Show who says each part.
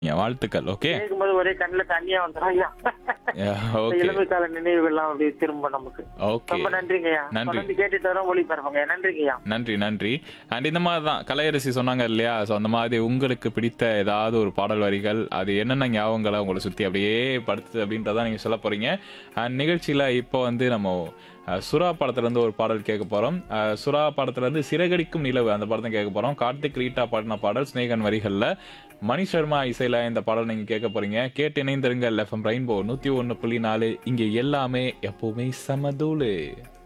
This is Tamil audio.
Speaker 1: வாழ்த்துக்கள் ஓகே
Speaker 2: கேட்கும்போது ஒரே கண்ணுல தண்ணியா வந்துடும் ஐயா இந்த
Speaker 1: ஓகே
Speaker 2: இளமை கால நினைவுகள்லாம் அப்படியே திரும்ப நமக்கு
Speaker 1: ஓகே
Speaker 2: ரொம்ப நன்றிங்கய்யா
Speaker 1: நன்றி.
Speaker 2: தொடர்ந்து கேட்டுட்டு வரோம் ஒளி பரப்புங்க நன்றிங்கய்யா
Speaker 1: நன்றி நன்றி அண்ட் இந்த மாதிரி தான் கலையரசி சொன்னாங்க இல்லையா ஸோ அந்த மாதிரி உங்களுக்கு பிடித்த ஏதாவது ஒரு பாடல் வரிகள் அது என்னென்ன ஞாபகங்களை உங்களை சுற்றி அப்படியே படுத்துது அப்படின்றத நீங்கள் சொல்ல போகிறீங்க அண்ட் நிகழ்ச்சியில் இப்போ வந்து நம்ம அஹ், சுறா படத்துலேருந்து ஒரு பாடல் கேட்க போகிறோம் சுறா படத்துலேருந்து சிறகடிக்கும் நிலவு அந்த படத்தை கேட்க போகிறோம் கார்த்திக் ரீட்டா பாடின பாடல் ஸ்னேகன் வரிகளில் மணி சர்மா இசையில் இந்த பாடல் நீங்கள் கேட்க போகிறீங்க கேட்டு இணைந்திருங்க எஃப்எம் ரெயின்போ நூற்றி ஒன்று புள்ளி நாலு இங்கே எல்லாமே எப்போவுமே சமதூளு